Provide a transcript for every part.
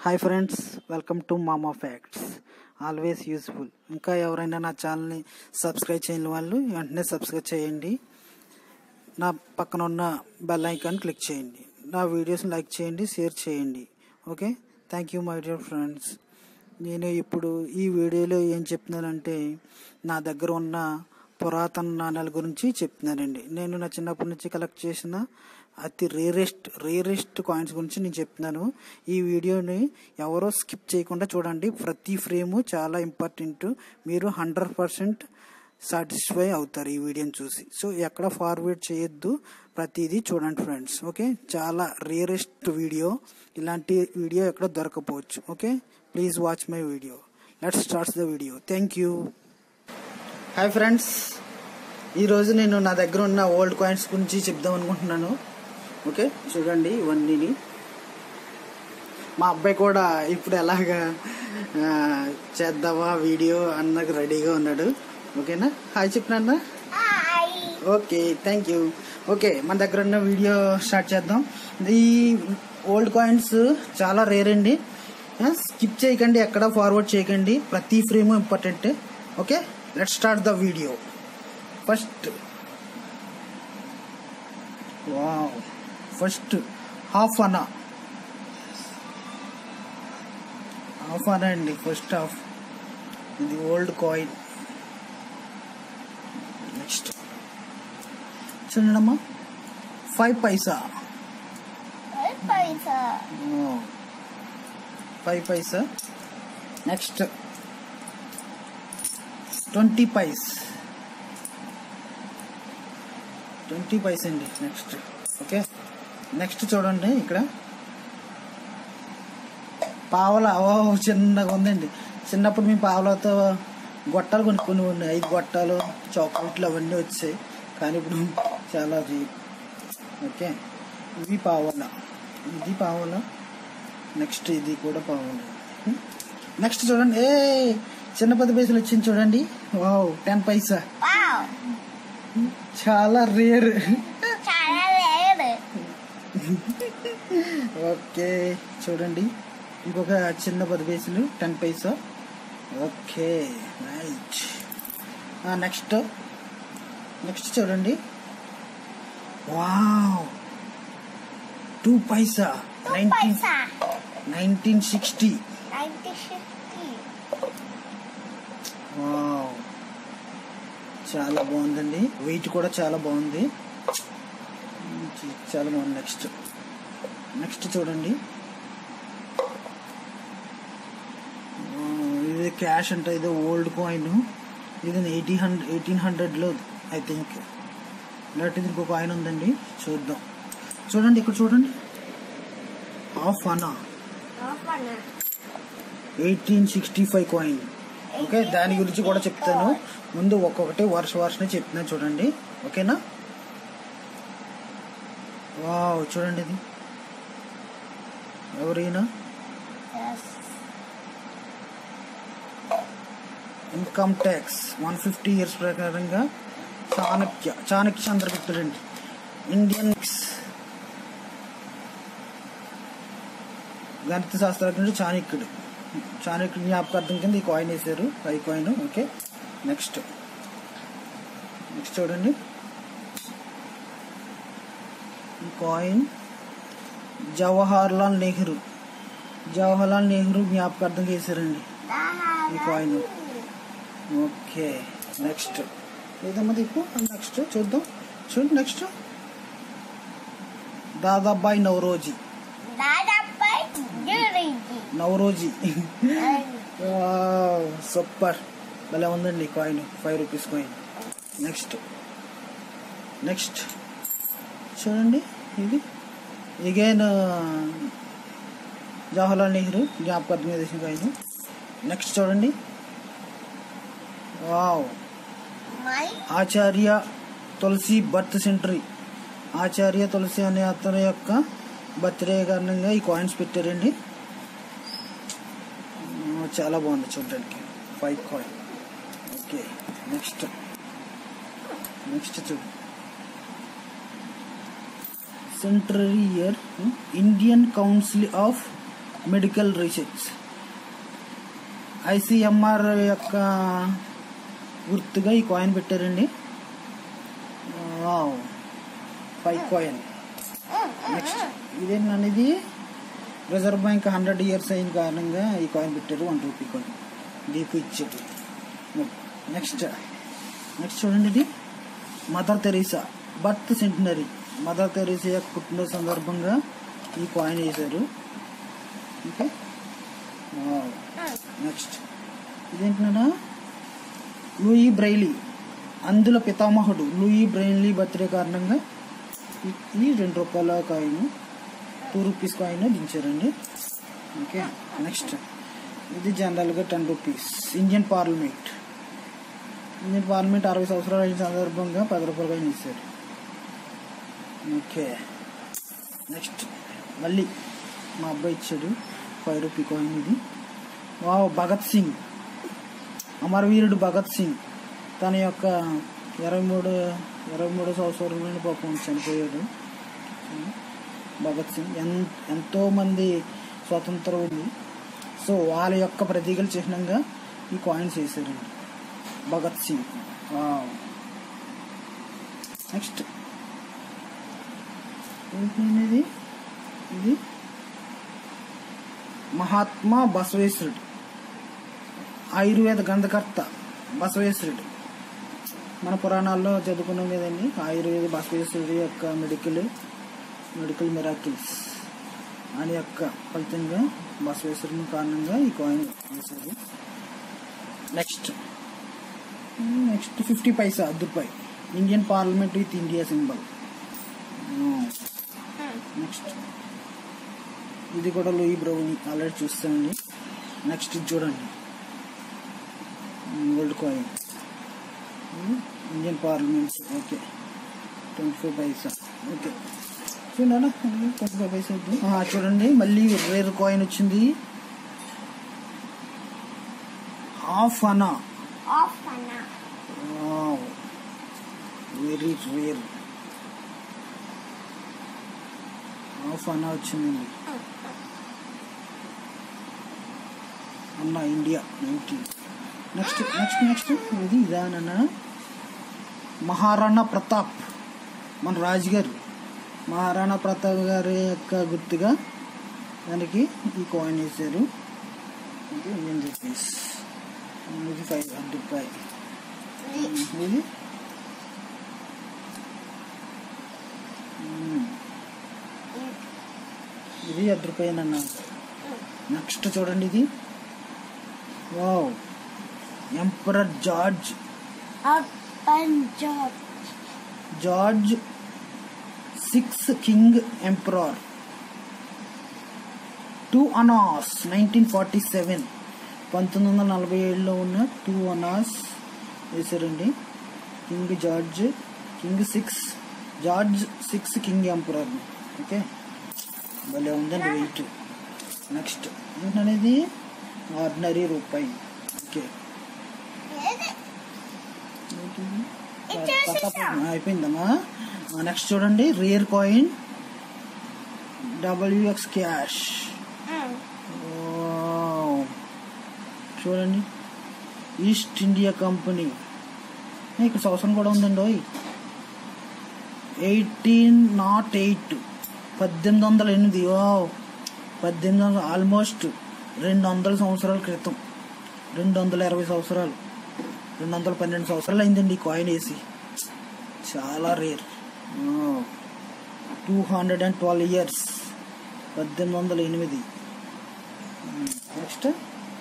Hi friends welcome to Mama facts always useful ఇంకా ఎవరైనా నా ఛానల్ని సబ్స్క్రైబ్ చేయని వాళ్ళు వెంటనే సబ్స్క్రైబ్ చేయండి నా పక్కన ఉన్న బెల్ ఐకాన్ క్లిక్ చేయండి నా వీడియోస్ని లైక్ చేయండి షేర్ చేయండి okay thank you my dear friends నేను ఇప్పుడు ఈ వీడియోలో ఏం చెప్తున్నానంటే నా దగ్గర ఉన్న పురాతన నాణ్యాల గురించి చెప్తున్నానండి నేను నా చిన్నప్పటి నుంచి కలెక్ట్ చేసిన అతి రేరెస్ట్ రేరెస్ట్ కాయిన్స్ గురించి నేను చెప్తున్నాను ఈ వీడియోని ఎవరో స్కిప్ చేయకుండా చూడండి ప్రతి ఫ్రేము చాలా ఇంపార్టెంట్ మీరు హండ్రెడ్ పర్సెంట్ సాటిస్ఫై అవుతారు ఈ వీడియోని చూసి సో ఎక్కడ ఫార్వర్డ్ చేయొద్దు ప్రతిదీ చూడండి ఫ్రెండ్స్ ఓకే చాలా రేరెస్ట్ వీడియో ఇలాంటి వీడియో ఎక్కడ దొరకపోవచ్చు okay please watch my video let starts the video thank you hi friends ఈరోజు నేను నా దగ్గర ఉన్న ఓల్డ్ కాయిన్స్ గురించి చెప్దాం అనుకుంటున్నాను ఓకే చూడండి ఇవన్నీ మా అబ్బాయి కూడా ఇప్పుడు ఎలాగా ఆ, చేద్దామా వీడియో అన్నకు రెడీగా ఉన్నాడు ఓకేనా హాయ్ చెప్పినా ఓకే థ్యాంక్ యూ ఓకే మన దగ్గర ఉన్న వీడియో స్టార్ట్ చేద్దాం ఈ ఓల్డ్ కాయిన్స్ చాలా రేర్ అండి స్కిప్ చేయకండి ఎక్కడ ఫార్వర్డ్ చేయకండి ప్రతి frame important okay let start the video first wow first half anna half anna అండి ఫస్ట్ హాఫ్ ఇది ఓల్డ్ కాయిన్ నెక్స్ట్ చూడండమ్మా five paisa paisa five paisa next twenty paise twenty paise అండి నెక్స్ట్ ఓకే నెక్స్ట్ చూడండి ఇక్కడ పావల ఓ చిన్నగా ఉందండి చిన్నప్పుడు మేము పావలతో గొట్టాలు కొనుక్కొని ఉన్నాయి ఐదు గొట్టాలు చాక్లెట్లు అవన్నీ వచ్చాయి కానీ ఇప్పుడు చాలా రేట్ ఓకే ఇది పావల ఇది పావల నెక్స్ట్ ఇది కూడా పావల నెక్స్ట్ చూడండి ఏ చిన్న పది పైసలు వచ్చింది చూడండి వావ్ టెన్ పైసా వావ్ చాలా రేర్ చాలా లేదు ఓకే చూడండి ఇంకొక చిన్న పది పైసలు ten paisa okay right next next చూడండి wow two paisa nineteen paisa nineteen sixty ninety fifty wow చాలా బాగుందండి వెయిట్ కూడా చాలా బాగుంది చాలా బాగుంది నెక్స్ట్ నెక్స్ట్ చూడండి ఆ, ఇది క్యాష్ అంటే ఇది ఓల్డ్ కాయిన్ ఇది ఎయిటీ హండ్రెడ్ ఎయిటీన్ హండ్రెడ్లో ఐ థింక్ ఇలాంటిది ఇంకో కాయిన్ ఉందండి చూద్దాం చూడండి ఇక్కడ చూడండి half anna eighteen sixty five coin okay దాని గురించి కూడా చెప్తాను ముందు ఒక్కొక్కటి వరుస వరుసనే చెప్తున్నాను చూడండి ఓకేనా వావ్ చూడండి ఇది ఎవరైనా income tax one fifty years ప్రకారంగా చాణక్య చాణక్య చంద్రగుప్తుడు అండి ఇండియన్ గణిత శాస్త్రజ్ఞుడు చాణక్యుడు చాణక్యుడు జ్ఞాపకార్థం కింద ఈ కాయిన్ వేసారు పై కాయిన్ ఓకే నెక్స్ట్ నెక్స్ట్ చూడండి ఈ కాయిన్ జవహర్లాల్ నెహ్రూ జవహర్లాల్ నెహ్రూ జ్ఞాపకార్థం వేసారండి ఈ కాయిన్ ఓకే నెక్స్ట్ ఏదమ్మా దిక్కు నెక్స్ట్ చూద్దాం చూడండి నెక్స్ట్ దాదాబాయ్ నవరోజీ దాదాపై గురించి నవరోజీ సూపర్ భలే ఉందండి coin five rupees coin next next చూడండి ఇది ఇగైన్ జవహర్లాల్ నెహ్రూ జ్ఞాపకార్థం మీద వేసిన కాయిన్ నెక్స్ట్ చూడండి wow my Acharya Tulsi birth centenary Acharya Tulsi అనే అతని యొక్క బర్త్డే కారణంగా ఈ కాయిన్స్ పెట్టారండి ఆ, చాలా బాగుంది చూడడానికి five coin okay next next చూడు centenary year Indian council of medical research ICMR యొక్క గుర్తుగా ఈ కాయిన్ పెట్టారండి ఫైవ్ కాయిన్ నెక్స్ట్ ఇదేంటండి ఇది రిజర్వ్ బ్యాంక్ హండ్రెడ్ ఇయర్స్ అయిన కారణంగా ఈ కాయిన్ పెట్టారు వన్ రూపీ కాయిన్ దీపు ఇచ్చారు నెక్స్ట్ నెక్స్ట్ చూడండి ఇది mother Teresa birth centenary mother Teresa యొక్క పుట్టిన సందర్భంగా ఈ కాయిన్ వేశారు ఓకే నెక్స్ట్ ఇదేంటన్నా లూయి బ్రైలీ అందుల పితామహుడు లూయి బ్రైలీ బర్త్డే కారణంగా ఈ- ఈ రెండు రూపాయల కాయిన్ టూ రూపీస్ కాయిన్ దించారండి ఓకే నెక్స్ట్ ఇది జనరల్గా ten rupees Indian parliament Indian parliament అరవై సంవత్సరాలు అయిన సందర్భంగా పది రూపాయలు కాయిన్ ఇచ్చారు ఓకే నెక్స్ట్ మళ్ళీ మా అబ్బాయి ఇచ్చాడు ఫైవ్ రూపీ కాయిన్ ఇది వావ్ భగత్ సింగ్ అమరవీరుడు భగత్ సింగ్ తన యొక్క ఇరవై మూడు ఇరవై మూడు సంవత్సరాల పాపం చనిపోయాడు భగత్ సింగ్ ఎన్ ఎంతో మంది స్వతంత్రం ఉంది సో వాళ్ళ యొక్క ప్రతీకల చిహ్నంగా ఈ కాయిన్స్ వేసారండి భగత్ సింగ్ నెక్స్ట్ ఏంటి ఇది ఇది మహాత్మా బసవేశ్వరుడు ఆయుర్వేద గ్రంథకర్త బసవేశ్వరుడు మన పురాణాల్లో చదువుకున్నాం కదండి ఆయుర్వేద బసవేశ్వరుడు యొక్క మెడికల్ మెడికల్ మిరాకిల్స్ అని యొక్క ఫలితంగా బసవేశ్వరుని కారణంగా ఈ కాయిన్ వేశారు నెక్స్ట్ నెక్స్ట్ ఫిఫ్టీ పైసా అర్ధ రూపాయి Indian parliament with India symbol next ఇది కూడా లూయి బ్రౌని ఆల్రెడీ చూస్తామండి నెక్స్ట్ ఇది చూడండి gold coin Indian parliament okay twenty five paisa okay చూడండి ట్వంటీ ఫైవ్ పైసా వద్దు. ఆ, చూడండి మళ్ళీ రేర్ కాయిన్ వచ్చింది half anna half anna very rare half anna వచ్చిందండి అన్న India ninety next next next ఇది ఇదానన్న మహారాణా ప్రతాప్ మన రాజుగారు మహారాణా ప్రతాప్ గారి యొక్క గుర్తుగా దానికి ఈ కాయిన్ వేశారు ఇది ఇండియన్ రూపీస్ ఇది ఫైవ్ హండ్రెడ్ రూపాయి ఇది మ్మ్. ఇది అర్ధ రూపాయనన్నా నెక్స్ట్ చూడండి ఇది wow emperor George Punjab George six king emperor two annas nineteen forty seven పంతొమ్మిది వందల నలభై ఏడులో ఉన్న టూ అనాస్ వేశారండి king George king six George six king emperor okay భలే ఉందండి వెయిట్ నెక్స్ట్ ఏంటనేది ఆర్డినరీ రూపాయి ఓకే ఏంటిది? ఆ, అయిపోయిందమ్మా నెక్స్ట్ చూడండి రేర్ కాయిన్ డబ్ల్యూఎక్స్ క్యాష్ చూడండి ఈస్ట్ ఇండియా కంపెనీ ఏ, ఇక్కడ సంవత్సరం కూడా ఉందండి ఓయ్ ఎయిటీన్ నాట్ ఎయిట్ పద్దెనిమిది వందల ఎనిమిది ఓ పద్దెనిమిది వందల ఆల్మోస్ట్ రెండు వందల సంవత్సరాల క్రితం రెండు వందల ఇరవై సంవత్సరాలు రెండు వందల పన్నెండు సంవత్సరాలు అయిందండి ఈ కాయిన్ వేసి చాలా rare two hundred and twelve years పద్దెనిమిది వందల ఎనిమిది నెక్స్ట్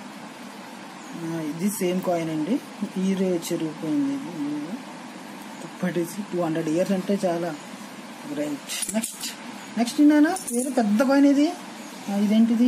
ఇది సేమ్ కాయిన్ అండి ఈ రే చెరిగిపోయింది ఇది పట్టేసి టూ హండ్రెడ్ ఇయర్స్ అంటే చాలా గ్రేట్ నెక్స్ట్ నెక్స్ట్ నాన్న వేరే పెద్ద కాయిన్ ఇది ఆ, ఇదేంటిది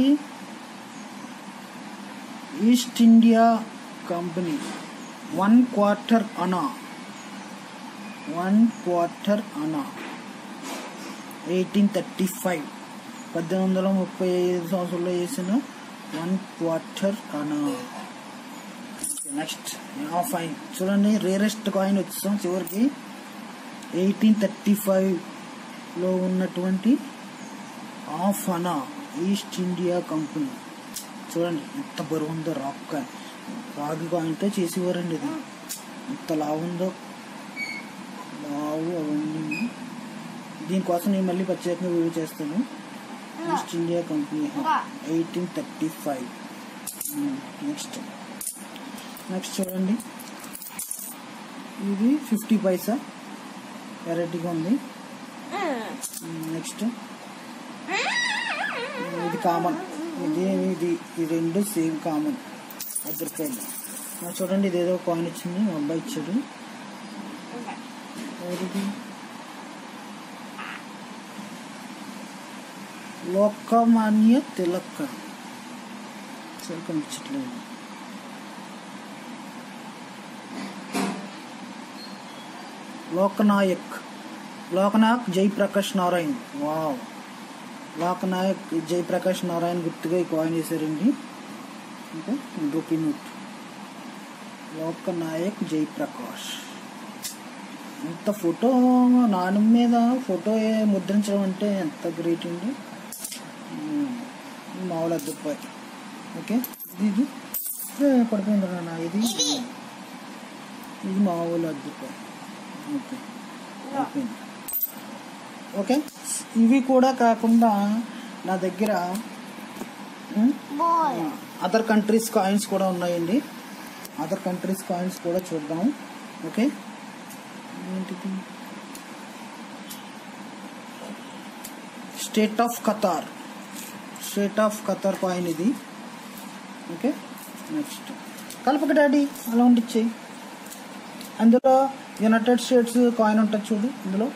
East India company one quarter anna one quarter anna eighteen thirty five పద్దెనిమిది వందల ముప్పై ఐదు సంవత్సరంలో వేసిన one quarter anna next fine చూడండి రేరెస్ట్ కాయిన్ వచ్చాం చివరికి ఎయిటీన్ థర్టీ ఫైవ్లో ఉన్నటువంటి హాఫ్ అనా ఈస్ట్ ఇండియా కంపెనీ చూడండి ఎంత బరువు ఉందో రాక్ కాయిన్ రాగి కాయిన్తో చేసేవారండి ఇది ఎంత లావు ఉందో లావు అవన్నీ దీనికోసం నేను మళ్ళీ ప్రత్యేకంగా వీడియో చేస్తాను East India Company eighteen thirty five next next చూడండి ఇది ఫిఫ్టీ పైసా వెరైటీగా ఉంది నెక్స్ట్ ఇది కామన్ ఇది ఇది ఈ రెండు సేమ్ కామన్ ఐదు రూపాయలు ఆ, చూడండి ఇదేదో కాయిన్ ఇచ్చింది మా అబ్బాయి ఇచ్చాడు ఎవరిది లోకమాన్య తిలక్ సరే కనిపించట్లేదు లోకనాయక్ లోకనాయక్ జయప్రకాష్ నారాయణ్ వావ్ లోకనాయక్ జయప్రకాష్ నారాయణ్ గుర్తుగా ఈ కాయిన్ వేసారండి ఇంకా రూపీ నోట్ లోకనాయక్ జయప్రకాష్ ఎంత ఫోటో నాణ్యం మీద ఫోటో ఏ- ముద్రించడం అంటే ఎంత గ్రేట్ అండి ఉమ్, మామూలు అద్దె రూపాయి ఓకే ఇది ఇది ఏ, పడిపోయింది నాన్న ఇది ఇది. ఇది మామూలు అద్దె రూపాయి ఓకే అయిపోయింది ఓకే ఇవి కూడా కాకుండా నా దగ్గర బాయ్ అదర్ కంట్రీస్ కాయిన్స్ కూడా ఉన్నాయండి అదర్ కంట్రీస్ కాయిన్స్ కూడా చూద్దాం ఓకే ఏంటిది state of Qatar state of Qatar coin ఇది ఓకే నెక్స్ట్ కలపక డాడీ అలా ఉండిచ్చేయి అందులో యునైటెడ్ స్టేట్స్ కాయిన్ ఉంటుంది చూడు ఇందులో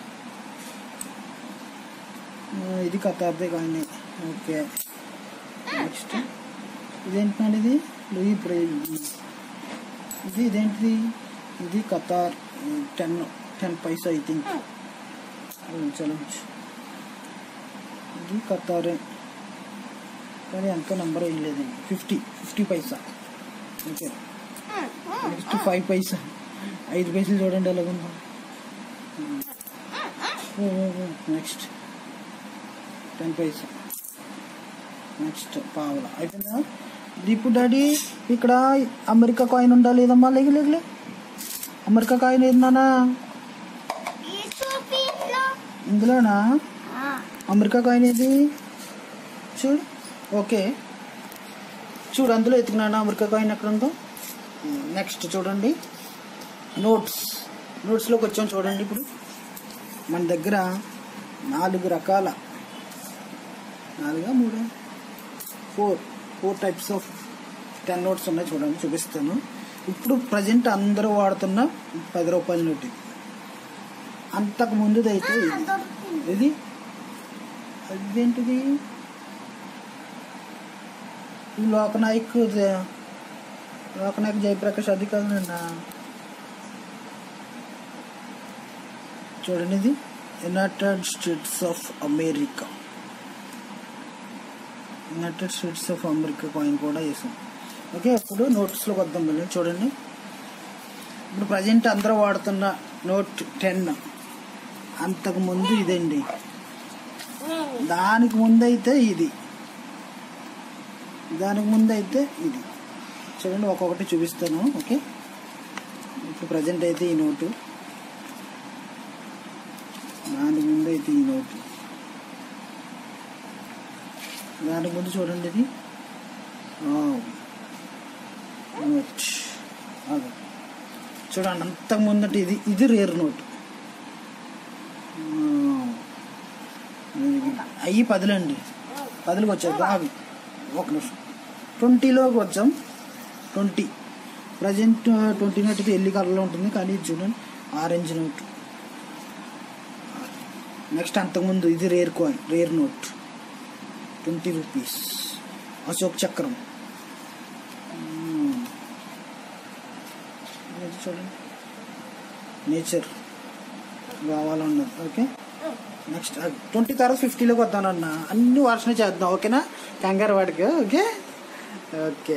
ఆ, ఇది ఖతార్దే కాయిన్ ఓకే నెక్స్ట్ ఇదేంటండి ఇది లూయి బ్రెయిల్ ఇది ఇదేంటిది ఇది Qatar ten ten paisa I think చలంచ్ ఇది ఖతారే కానీ ఎంతో నెంబర్ ఏం లేదండి fifty fifty paisa okay next five paisa ఐదు పైసలు చూడండి ఎలాగుందో నెక్స్ట్ టెన్ పైసా నెక్స్ట్ పావల అయిపోయిందా దీపు డాడీ ఇక్కడ అమెరికా కాయిన్ ఉందా లేదమ్మా లేగి లేగలే అమెరికా కాయిన్ ఏందన్నా ఈ చూపిట్లో ఇందులోనా అమెరికా కాయిన్ ఏది చూడు ఓకే చూడు అందులో ఎత్తుకున్నాను అమెరికా కాయిన్ ఎక్కడ ఉందో నెక్స్ట్ చూడండి నోట్స్ నోట్స్లోకి వచ్చాం చూడండి ఇప్పుడు మన దగ్గర నాలుగు రకాల నాలుగా మూడా four four types of ten notes ఉన్నాయి చూడండి చూపిస్తాను ఇప్పుడు ప్రజెంట్ అందరూ వాడుతున్న పది రూపాయల నోట్ ఇది అంతకు ముందుదైతే ఇది ఇది అదేంటిది ఈ లోకనాయక్ జ- లోకనాయక్ జయప్రకాష్ అది కాదన్న చూడండి ఇది United States of America United States of America coin కూడా వేసాం ఓకే ఇప్పుడు నోట్స్లోకి వద్దాం మళ్ళీ చూడండి ఇప్పుడు ప్రజెంట్ అందరూ వాడుతున్న నోట్ టెన్ అంతకు ముందు ఇదండి దానికి ముందైతే ఇది దానికి ముందైతే ఇది చూడండి ఒక్కొక్కటి చూపిస్తాను ఓకే ఇప్పుడు ప్రజెంట్ అయితే ఈ నోటు దానికి ముందు అయితే ఈ నోటు దానికి ముందు చూడండి ఇది వావ్. నోట్ అదే చూడండి అంతకు ముందట ఇది ఇది రేర్ నోట్ అయ్యి పదులండి పదులకు వచ్చేద్దాం అవి ఒక నిమిషం ట్వంటీలోకి వచ్చాం ట్వంటీ ప్రజెంట్ ట్వంటీ నోట్ అయితే ఎల్లి కలర్లో ఉంటుంది కానీ ఇది చూడండి ఆరెంజ్ నోట్ నెక్స్ట్ అంతకుముందు ఇది rare coin rare note twenty rupees Ashok చక్రం మ్మ్. ఇది చూడండి నేచర్ కావాలన్నది ఓకే నెక్స్ట్ ట్వంటీ తర్వాత ఫిఫ్టీలోకి వద్దానన్న అన్ని వర్షనే చేద్దాం ఓకేనా కంగారు వాడికి ఓకే ఓకే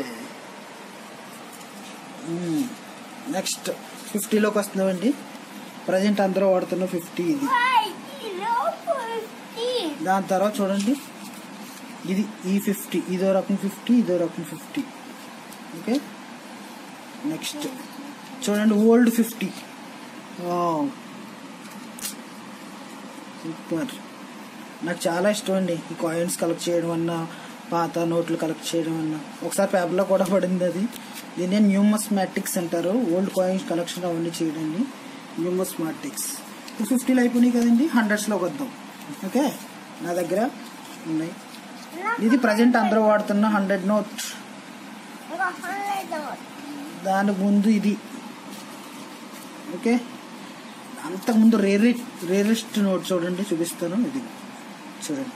నెక్స్ట్ ఫిఫ్టీలోకి వస్తున్నామండి ప్రజెంట్ అందరూ వాడుతున్న ఫిఫ్టీ ఇది దాని తర్వాత చూడండి ఇది ఈ ఫిఫ్టీ ఇదో రకం ఫిఫ్టీ ఇదో రకం ఫిఫ్టీ ఓకే నెక్స్ట్ చూడండి ఓల్డ్ ఫిఫ్టీ సూపర్ నాకు చాలా ఇష్టం అండి ఈ కాయిన్స్ కలెక్ట్ చేయడం అన్నా పాత నోట్లు కలెక్ట్ చేయడం అన్నా ఒకసారి పేపర్లో కూడా పడింది అది దీన్ని న్యూమస్మాటిక్స్ అంటారు ఓల్డ్ కాయిన్స్ కలెక్షన్ అవన్నీ చేయడండి న్యూమస్మాటిక్స్ ఫిఫ్టీలో అయిపోయినాయి కదండి హండ్రెడ్స్లోకి వద్దాం ఓకే నా దగ్గర ఉన్నాయి ఇది ప్రజెంట్ అందరూ వాడుతున్న హండ్రెడ్ నోట్ ఒక హండ్రెడ్ దానికి ముందు ఇది ఓకే అంతకుముందు రేరే రేరెస్ట్ నోట్ చూడండి చూపిస్తాను ఇది చూడండి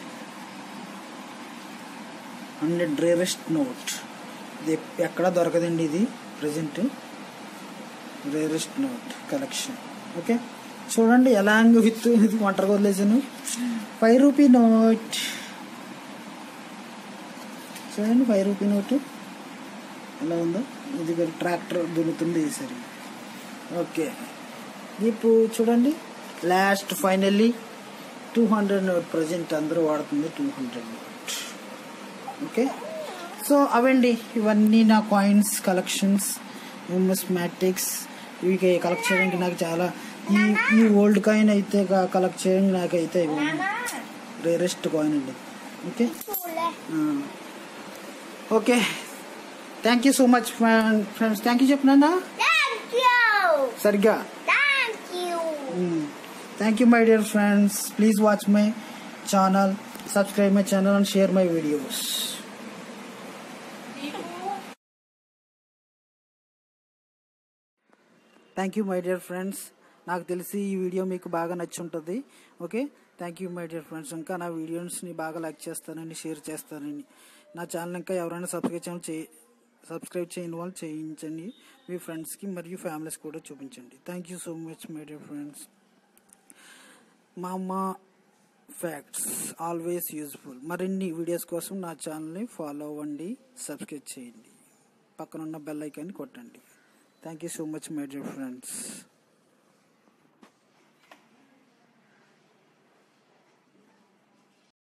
హండ్రెడ్ రేరెస్ట్ నోట్ ఇది ఎక్కడా దొరకదండి ఇది present rarest note collection okay చూడండి ఎలాంగ్ విత్ ఇది ఒంటరిగా వదిలేసాను ఫైవ్ రూపీ నోట్ చూడండి ఫైవ్ రూపీ నోటు ఎలా ఉందో ఇది కూడా ట్రాక్టర్ దున్నుతుంది ఈసారి ఓకే ఇప్పుడు చూడండి last finally two hundred note present అందరూ వాడుతుంది two hundred note okay so అవండి ఇవన్నీ నా కాయిన్స్ కలెక్షన్స్ న్యూమస్మాటిక్స్ ఇవి కలెక్ట్ చేయడానికి నాకు చాలా ఈ ఈ ఓల్డ్ కాయిన్ అయితే కలెక్ట్ చేయడానికి నాకైతే రేరెస్ట్ కాయిన్ అండి ఓకే చూలే okay thank you so much friends thank you చెప్పినా థ్యాంక్ యూ సరిగ్గా thank you thank you my dear friends please watch my channel subscribe my channel and share my videos thank you my dear friends నాకు తెలిసి ఈ video మీకు బాగా నచ్చి ఉంటుంది okay thank you my dear friends ఇంకా నా వీడియోస్ని బాగా లైక్ చేస్తానని షేర్ చేస్తానని నా ఛానల్ ఇంకా ఎవరైనా సబ్స్క్రైబ్ చేయడం చే సబ్స్క్రైబ్ చేయని వాళ్ళు చేయించండి మీ ఫ్రెండ్స్కి మరియు ఫ్యామిలీస్ కూడా చూపించండి thank you so much my dear friends మా అమ్మ ఫ్యాక్ట్స్ ఆల్వేస్ యూజ్ఫుల్ మరిన్ని వీడియోస్ కోసం నా ఛానల్ని ఫాలో అవ్వండి సబ్స్క్రైబ్ చేయండి పక్కనున్న బెల్ ఐకాన్ని కొట్టండి thank you so much my dear friends